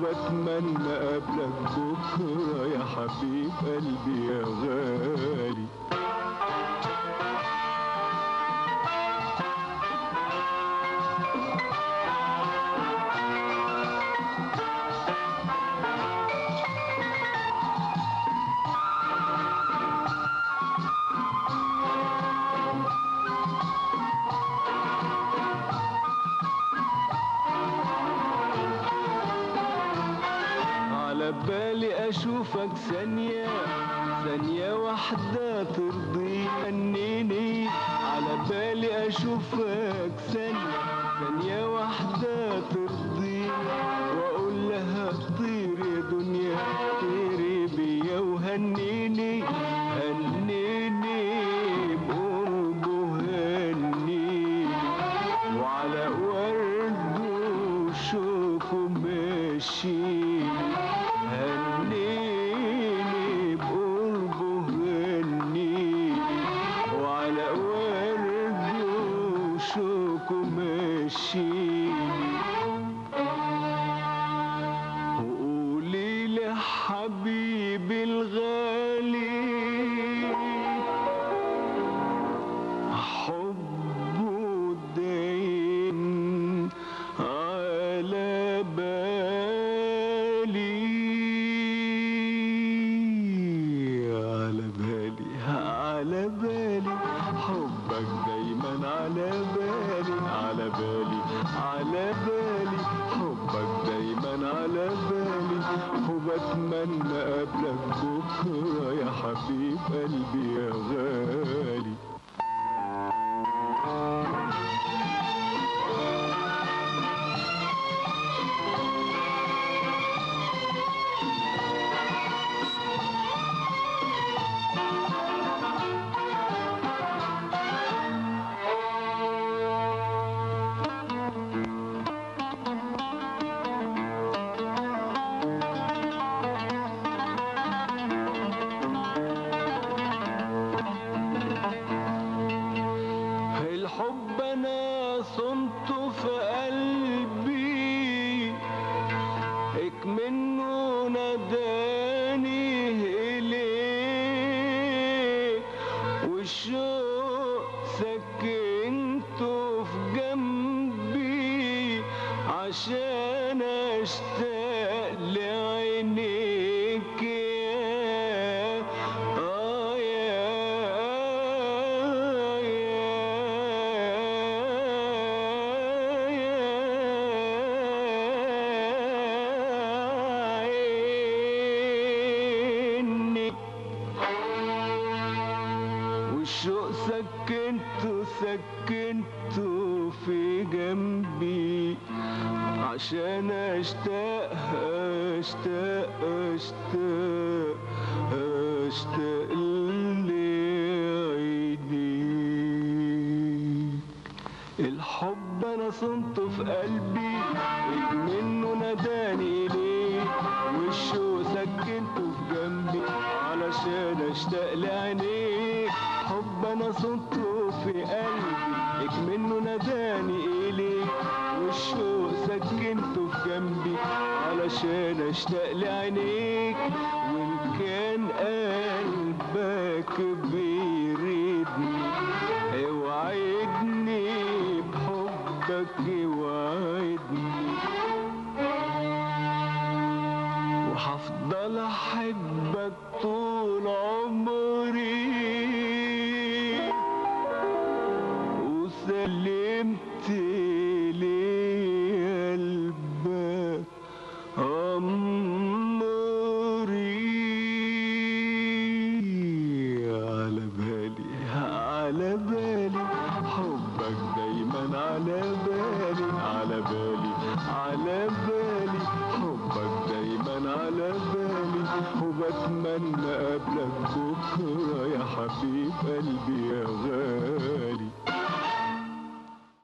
وبتمنى قبلك بكرة يا حبيب قلبي يا غالي على بالي اشوفك ثانية ثانية واحدة ترضي عنيني على بالي اشوفك ثانية ثانية واحدة ترضي واقول لها طير يا دنيا طيري بيا وهنيني هنيني بقربه هنيني وعلى ورد وشوكه ماشي هنيني بقربه هنيني وعلى ورد وشوكه ماشي وقولي لي حبيبي الغالي حبه دايم على بالي على بالي على بالي حبك دايما على بالي على بالي على بالي حبك دايما على بالي وبتمنى قبلك بكرة يا حبيب قلبي يا غالي الحب انا صنته في قلبي هيك منه ناداني اليه والشوق سكنته في جنبي عشان اشتاق لعينيك يا آه عيني والشوق سكنته سكنته في جنبي عشان اشتاق اشتاق اشتاق اشتاق لعينيك الحب انا صنته في قلبي منه ناداني ليه والشوق سكنته في جنبي علشان اشتاق لعينيك حب انا صنته في قلبي منه ناداني اليك والشوق سكنته في جنبي علشان اشتاق لعينيك وان كان قلبك بيريدني اوعدني بحبك اوعدني وهفضل احبك طول عمري وسلمت لي قلبك عمري على بالي على بالي حبك دايما على بالي على بالي على بالي حبك دايما على بالي وبتمنى قبلك بكرة يا حبيب قلبي يا غالي